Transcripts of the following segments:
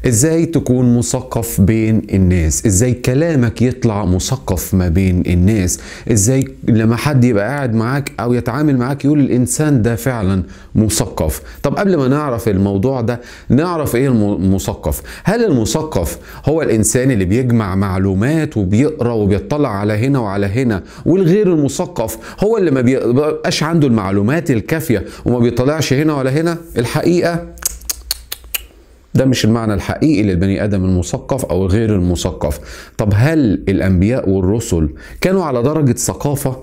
ازاي تكون مثقف بين الناس ازاي كلامك يطلع مثقف ما بين الناس ازاي لما حد يبقى قاعد معاك او يتعامل معاك يقول الانسان ده فعلا مثقف طب قبل ما نعرف الموضوع ده نعرف ايه المثقف هل المثقف هو الانسان اللي بيجمع معلومات وبيقرا وبيطلع على هنا وعلى هنا والغير المثقف هو اللي ما بيبقاش عنده المعلومات الكافيه وما بيطلعش هنا ولا هنا الحقيقه ده مش المعنى الحقيقي للبني ادم المثقف او غير المثقف طب هل الانبياء والرسل كانوا على درجه ثقافه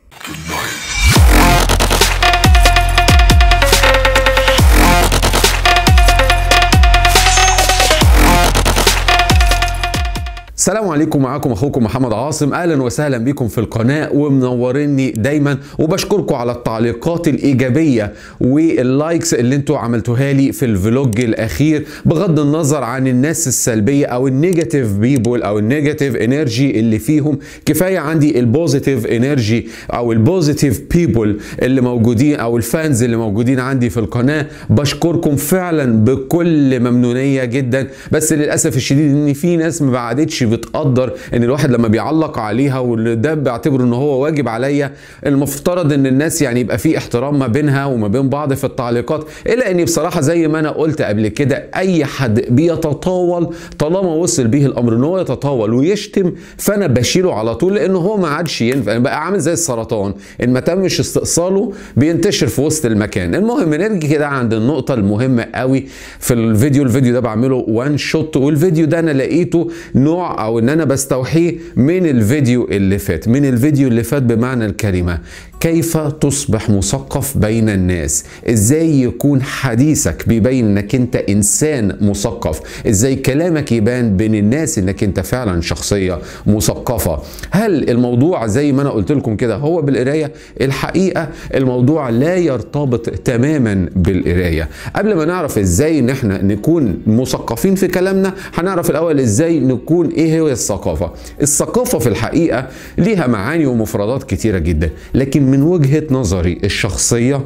السلام عليكم معاكم اخوكم محمد عاصم اهلا وسهلا بكم في القناه ومنوريني دايما وبشكركم على التعليقات الايجابيه واللايكس اللي انتوا عملتوها لي في الفلوج الاخير بغض النظر عن الناس السلبيه او النيجاتيف بيبول او النيجاتيف انرجي اللي فيهم كفايه عندي البوزيتيف انرجي او البوزيتيف بيبول اللي موجودين او الفانز اللي موجودين عندي في القناه بشكركم فعلا بكل ممنونيه جدا بس للاسف الشديد ان في ناس ما بعدتش بتقدر ان الواحد لما بيعلق عليها وده بعتبره ان هو واجب عليا المفترض ان الناس يعني يبقى في احترام ما بينها وما بين بعض في التعليقات الا اني بصراحه زي ما انا قلت قبل كده اي حد بيتطاول طالما وصل به الامر ان هو يتطاول ويشتم فانا بشيله على طول لان هو ما عادش ينفع بقى عامل زي السرطان ان ما تمش استئصاله بينتشر في وسط المكان المهم نرجع كده عند النقطه المهمه قوي في الفيديو الفيديو ده بعمله وان شوت والفيديو ده انا لقيته نوع او ان انا بستوحيه من الفيديو اللي فات من الفيديو اللي فات بمعنى الكلمه كيف تصبح مثقف بين الناس ازاي يكون حديثك بيبين انك انت انسان مثقف ازاي كلامك يبان بين الناس انك انت فعلا شخصيه مثقفه هل الموضوع زي ما انا قلت لكم كده هو بالقرايه الحقيقه الموضوع لا يرتبط تماما بالقرايه قبل ما نعرف ازاي ان احنا نكون مثقفين في كلامنا هنعرف الاول ازاي نكون ايه هي الثقافه الثقافه في الحقيقه ليها معاني ومفردات كتيره جدا لكن من وجهه نظري الشخصيه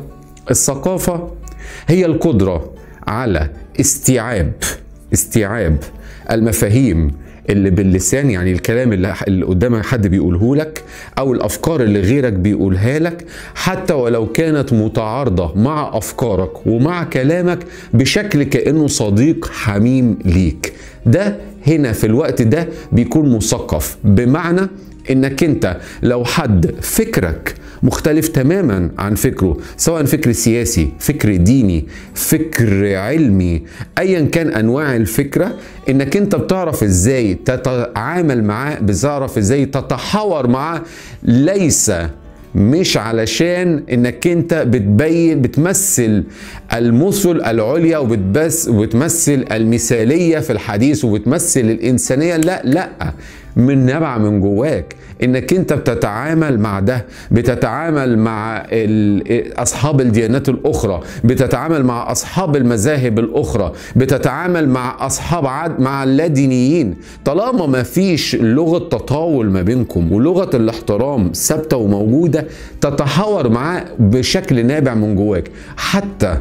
الثقافه هي القدره على استيعاب استيعاب المفاهيم اللي باللسان يعني الكلام اللي, اللي قدامك حد بيقوله لك او الافكار اللي غيرك بيقولها لك حتى ولو كانت متعارضه مع افكارك ومع كلامك بشكل كانه صديق حميم ليك ده هنا في الوقت ده بيكون مثقف بمعنى انك انت لو حد فكرك مختلف تماما عن فكره سواء فكر سياسي فكر ديني فكر علمي ايا كان انواع الفكره انك انت بتعرف ازاي تتعامل معاه بتعرف ازاي تتحاور معاه ليس مش علشان انك انت بتبين بتمثل المثل العليا وبتبس وبتمثل المثاليه في الحديث وبتمثل الانسانيه لا لا من نبع من جواك انك انت بتتعامل مع ده بتتعامل مع اصحاب الديانات الاخرى بتتعامل مع اصحاب المذاهب الاخرى بتتعامل مع اصحاب عد مع اللادينيين طالما ما فيش لغه تطاول ما بينكم ولغه الاحترام ثابته وموجوده تتحاور معاه بشكل نابع من جواك حتى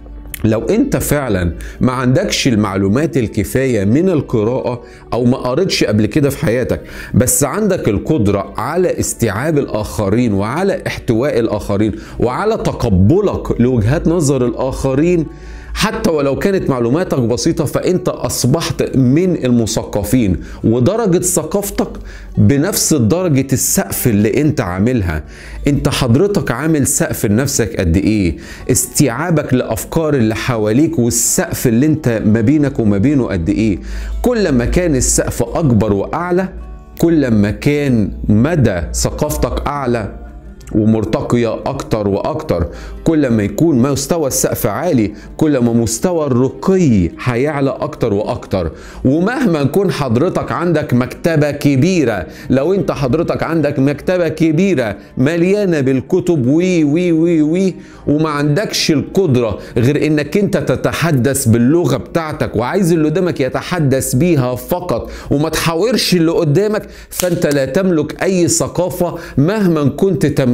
لو انت فعلا ما عندكش المعلومات الكفايه من القراءه او ما قريتش قبل كده في حياتك بس عندك القدره على استيعاب الاخرين وعلى احتواء الاخرين وعلى تقبلك لوجهات نظر الاخرين حتى ولو كانت معلوماتك بسيطة فأنت أصبحت من المثقفين ودرجة ثقافتك بنفس درجة السقف اللي أنت عاملها أنت حضرتك عامل سقف لنفسك قد إيه استيعابك لأفكار اللي حواليك والسقف اللي أنت ما بينك وما بينه قد إيه كل ما كان السقف أكبر وأعلى كل ما كان مدى ثقافتك أعلى ومرتقية أكتر وأكتر كل ما يكون مستوى السقف عالي كل ما مستوى الرقي هيعلى أكتر وأكتر ومهما يكون حضرتك عندك مكتبة كبيرة لو أنت حضرتك عندك مكتبة كبيرة مليانة بالكتب وي وي وي وي وما عندكش القدرة غير إنك أنت تتحدث باللغة بتاعتك وعايز اللي قدامك يتحدث بيها فقط وما تحاورش اللي قدامك فأنت لا تملك أي ثقافة مهما كنت تملك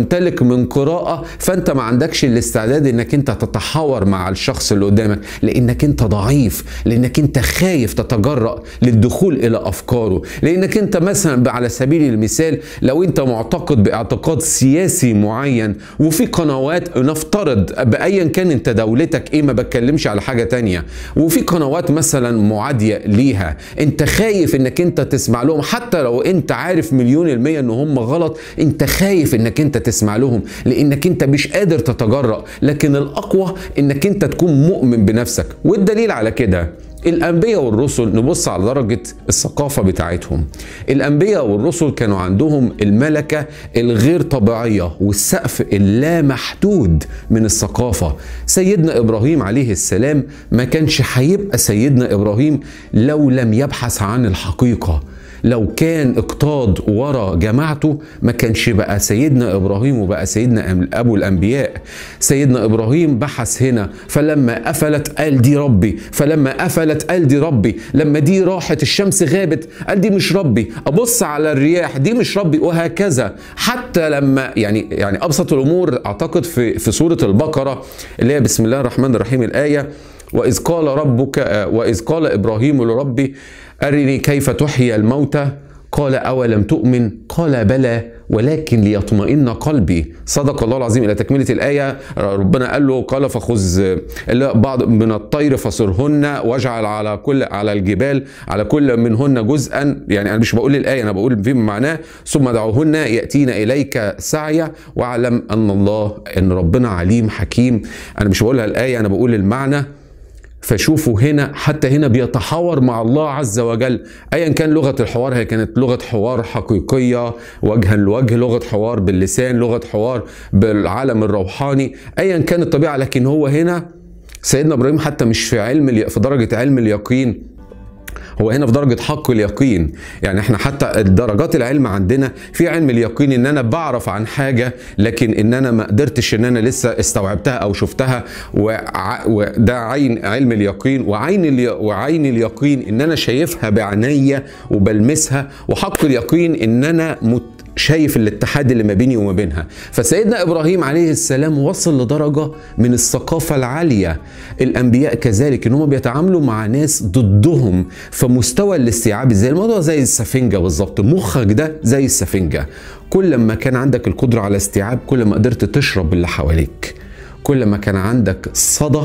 تمتلك من قراءة فانت ما عندكش الاستعداد انك انت تتحاور مع الشخص اللي قدامك لانك انت ضعيف لانك انت خايف تتجرأ للدخول الى افكاره لانك انت مثلا على سبيل المثال لو انت معتقد باعتقاد سياسي معين وفي قنوات نفترض بايا كان انت دولتك ايه ما بتكلمش على حاجة تانية وفي قنوات مثلا معادية ليها انت خايف انك انت تسمع لهم حتى لو انت عارف مليون المية ان هم غلط انت خايف انك انت تسمع لهم لانك انت مش قادر تتجرأ لكن الاقوى انك انت تكون مؤمن بنفسك والدليل على كده الأنبياء والرسل نبص على درجة الثقافة بتاعتهم الأنبياء والرسل كانوا عندهم الملكة الغير طبيعية والسقف اللامحدود من الثقافة سيدنا إبراهيم عليه السلام ما كانش هيبقى سيدنا إبراهيم لو لم يبحث عن الحقيقة لو كان اقتاض ورا جماعته ما كانش بقى سيدنا ابراهيم وبقى سيدنا ابو الانبياء سيدنا ابراهيم بحث هنا فلما قفلت قال دي ربي فلما قفلت قال دي ربي لما دي راحت الشمس غابت قال دي مش ربي ابص على الرياح دي مش ربي وهكذا حتى لما يعني يعني ابسط الامور اعتقد في في سوره البقره اللي هي بسم الله الرحمن الرحيم الايه واذ قال ربك واذ قال ابراهيم لربي أرني كيف تحيي الموتى قال أولم تؤمن قال بلى ولكن ليطمئن قلبي صدق الله العظيم إلى تكملة الآية ربنا قال له قال فخذ بعض من الطير فصرهن واجعل على كل على الجبال على كل منهن جزءا يعني أنا مش بقول الآية أنا بقول فيما معناه ثم دعوهن يأتين إليك سعيا واعلم أن الله أن ربنا عليم حكيم أنا مش بقولها الآية أنا بقول المعنى فشوفوا هنا حتى هنا بيتحاور مع الله عز وجل ايا كان لغه الحوار هي كانت لغه حوار حقيقيه وجها لوجه لغه حوار باللسان لغه حوار بالعالم الروحاني ايا كان الطبيعه لكن هو هنا سيدنا ابراهيم حتى مش في علم في درجه علم اليقين هو هنا في درجة حق اليقين يعني احنا حتى درجات العلم عندنا في علم اليقين ان انا بعرف عن حاجة لكن ان انا ما قدرتش ان انا لسه استوعبتها او شفتها وده عين علم اليقين وعين الي... وعين اليقين ان انا شايفها بعينيا وبلمسها وحق اليقين ان انا مت شايف الاتحاد اللي ما بيني وما بينها فسيدنا ابراهيم عليه السلام وصل لدرجه من الثقافه العاليه الانبياء كذلك ان هم بيتعاملوا مع ناس ضدهم فمستوى الاستيعاب زي الموضوع زي السفنجه بالظبط مخك ده زي السفنجه كل ما كان عندك القدره على استيعاب كل ما قدرت تشرب اللي حواليك كل ما كان عندك صدى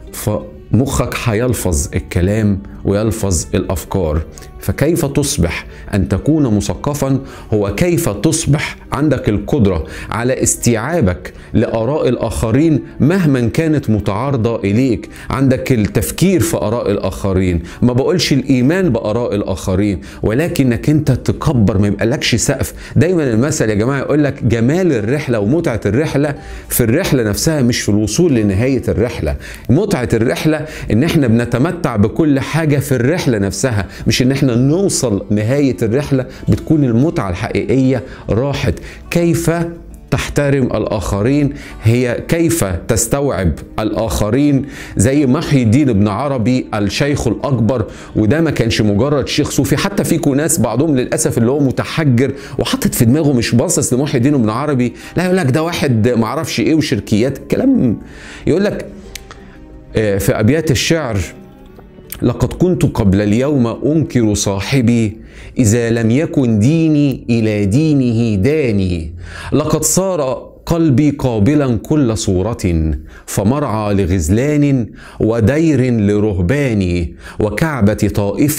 فمخك هيلفظ الكلام ويلفظ الافكار فكيف تصبح ان تكون مثقفا هو كيف تصبح عندك القدره على استيعابك لاراء الاخرين مهما كانت متعارضه اليك عندك التفكير في اراء الاخرين ما بقولش الايمان باراء الاخرين ولكنك انت تكبر ما يبقالكش سقف دايما المثل يا جماعه يقول لك جمال الرحله ومتعه الرحله في الرحله نفسها مش في الوصول لنهايه الرحله متعه الرحله ان احنا بنتمتع بكل حاجه في الرحله نفسها مش ان احنا نوصل نهايه الرحله بتكون المتعه الحقيقيه راحت كيف تحترم الاخرين هي كيف تستوعب الاخرين زي محي الدين ابن عربي الشيخ الاكبر وده ما كانش مجرد شيخ صوفي حتى فيكم ناس بعضهم للاسف اللي هو متحجر وحاطط في دماغه مش باصص لمحي الدين ابن عربي لا يقول لك ده واحد ما اعرفش ايه وشركيات كلام يقول لك في ابيات الشعر لقد كنت قبل اليوم انكر صاحبي اذا لم يكن ديني الى دينه داني لقد صار قلبي قابلا كل صورة فمرعى لغزلان ودير لرهبان وكعبة طائف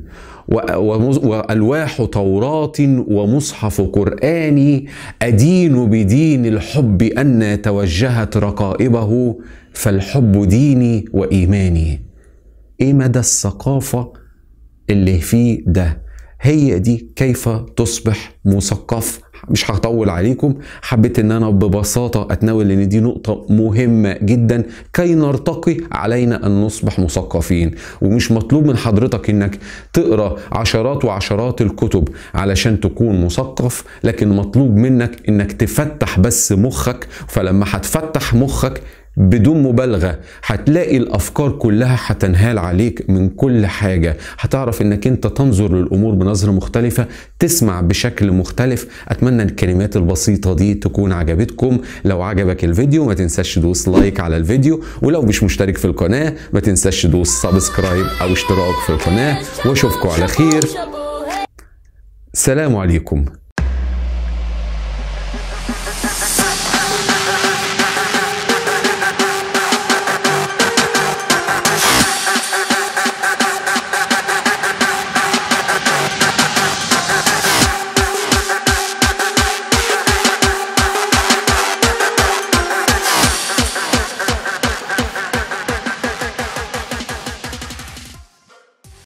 والواح توراة ومصحف قرآن أدين بدين الحب أن توجهت رقائبه فالحب ديني وإيماني ايه مدى الثقافة اللي فيه ده هي دي كيف تصبح مثقف مش هطول عليكم حبيت ان انا ببساطة اتناول ان دي نقطة مهمة جدا كي نرتقي علينا ان نصبح مثقفين ومش مطلوب من حضرتك انك تقرا عشرات وعشرات الكتب علشان تكون مثقف لكن مطلوب منك انك تفتح بس مخك فلما هتفتح مخك بدون مبالغة هتلاقي الأفكار كلها هتنهال عليك من كل حاجة هتعرف انك انت تنظر للأمور بنظرة مختلفة تسمع بشكل مختلف أتمنى الكلمات البسيطة دي تكون عجبتكم لو عجبك الفيديو ما تنساش تدوس لايك على الفيديو ولو مش مشترك في القناة ما تنساش تدوس سبسكرايب أو اشتراك في القناة واشوفكم على خير سلام عليكم